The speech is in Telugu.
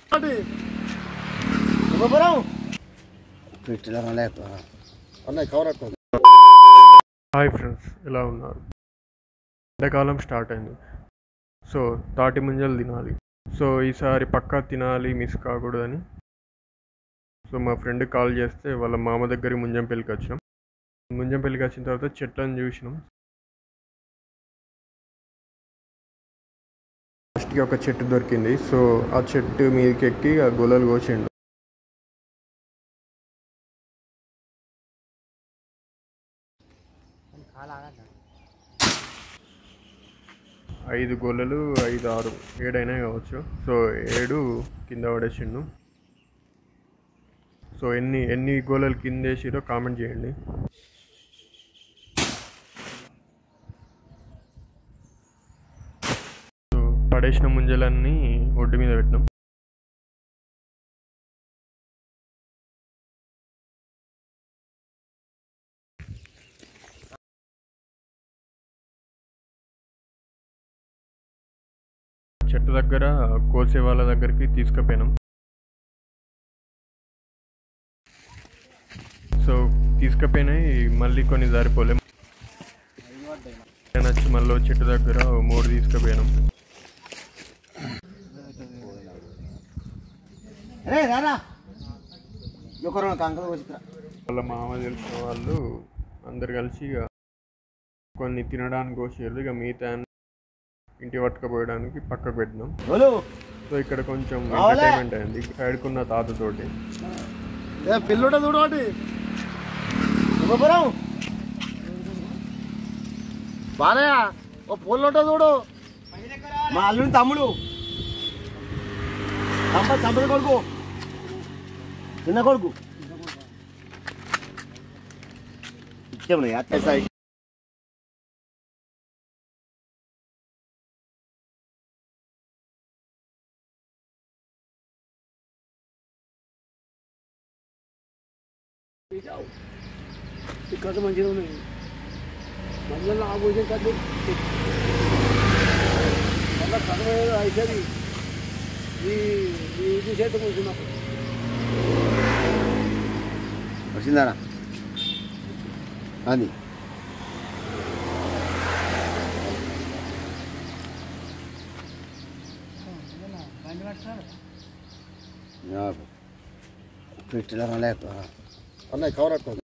హాయ్ ఫ్రెండ్స్ ఎలా ఉన్నారు ఎండాకాలం స్టార్ట్ అయింది సో తాటి ముంజలు తినాలి సో ఈసారి పక్కా తినాలి మిస్ కాకూడదని సో మా ఫ్రెండ్ కాల్ చేస్తే వాళ్ళ మామ దగ్గరికి ముంజంపల్లికి వచ్చినాం ముంజంపల్లికి వచ్చిన తర్వాత చెట్లను చూసినాం ఫస్ట్కి ఒక చెట్టు దొరికింది సో ఆ చెట్టు మీదకి ఎక్కి ఆ గొలలు కోసిండు ఐదు గొల్లలు ఐదు ఆరు ఏడైనా కావచ్చు సో ఏడు కింద పడేసిండు సో ఎన్ని ఎన్ని గోళలు కింద వేసిరో కామెంట్ చేయండి సో పడేసిన ముంజలన్నీ ఒడ్డు మీద పెట్టినాం చెట్టు దగ్గర కోసే వాళ్ళ దగ్గరికి తీసుకుపోయినాం సో తీసుకుపోయినాయి మళ్ళీ కొన్ని జారిపోలేం నచ్చి మళ్ళీ చెట్టు దగ్గర ఓ మూడు తీసుకుపోయినాం రే రారా ఒకరు కంకలు వచ్చిరా వాళ్ళ మామ తెలిసిన వాళ్ళు అందరు కలిసి ఇక కొన్ని తినడానికి వచ్చారు ఇక మిగతా ఇంటి పట్టుకుపోయడానికి పక్కకు పెట్టినాం ఓలు సో ఇక్కడ కొంచెం రావాలే. ఎంటర్టైన్మెంట్ అయింది సైడ్కున్న తాతతోటి ఏ పిల్లుంట చూడు ఒకటి ఇవ్వపురం బాలయ్య ఓ పూలు ఉంటా చూడు మా అల్లుని తమ్ముడు తమ్మ తమ్ముడు కొడుకు చిన్న కొడుకు ఇచ్చేమన్నా అత్తే సాయి ఇక్కడ మంచిగా ఉన్నాయి మళ్ళీ ఆ భోజనం కాదు మళ్ళీ కడవ అవుతుంది ఈ ఈ ఇది చేత కూర్చున్నాం వచ్చిందారా అది పెట్టిన లేక అన్నయ్య కవర్ అట్టుకోండి